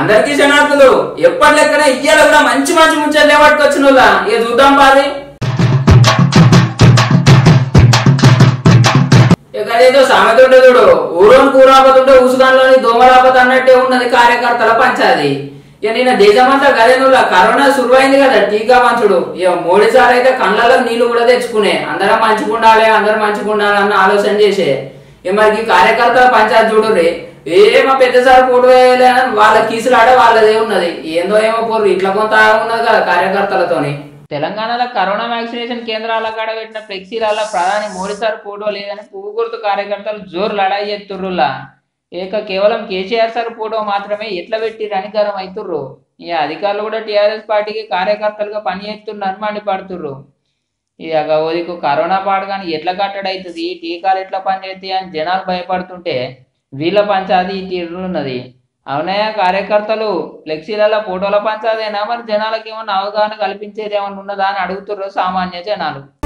అందరికీ శనార్థులు ఎప్పటి లెక్కన ఇయ్యాల కూడా మంచి మంచి ముచ్చట్లు పట్టుకొచ్చిన వాళ్ళ ఇక చూద్దాం పాది ఇక అదేదో సామెత ఉంటే చూడు ఊరోని కూరాపతుంటే ఉసుగాన్లోని దోమలాపత అన్నట్టే ఉన్నది కార్యకర్తల పంచాది ఇక నిన్న దేశమంతా గదే నువ్వు కరోనా సురువైంది కదా టీకా పంచుడు ఇక మోడీ సార్ అయితే కళ్ళలో నీళ్లు కూడా తెచ్చుకునే అందరం మంచుకుండాలి అందరం మంచుకుండాలి అన్న ఆలోచన చేసే ఇక మరి ఈ కార్యకర్తల పంచాయతీ చూడుర్రి ఏ మా పెద్ద సార్ ఫోటో వేయలే అని వాళ్ళ కీసులాడే వాళ్ళదే ఉన్నది ఏందో ఏమో పోరు ఇట్లా కొంత ఉన్నది కదా కార్యకర్తలతోని తెలంగాణలో కరోనా వ్యాక్సినేషన్ కేంద్రాల కాడ పెట్టిన ఫ్లెక్సీలలో ప్రధాని మోడీ సార్ ఫోటో లేదని పువ్వు గుర్తు కార్యకర్తలు జోరు లడాయి ఎత్తుర్రులా ఏక కేవలం కేసీఆర్ సార్ ఫోటో మాత్రమే ఎట్లా పెట్టి రణికరం అవుతుర్రు ఈ అధికారులు కూడా టీఆర్ఎస్ పార్టీకి కార్యకర్తలుగా పని చేస్తున్నారని మండిపడుతుర్రు ఇక ఓదికు కరోనా పాడు కానీ ఎట్లా కట్టడవుతుంది టీకాలు ఎట్లా పనిచేస్తాయి అని జనాలు భయపడుతుంటే వీళ్ళ పంచాది తీరున్నది అవునయ్య కార్యకర్తలు ఫ్లెక్సీలలో ఫోటోల పంచాదేనా మరి జనాలకు ఏమన్నా అవగాహన కల్పించేది ఏమన్నా ఉన్నదా అని అడుగుతుర్రు సామాన్య జనాలు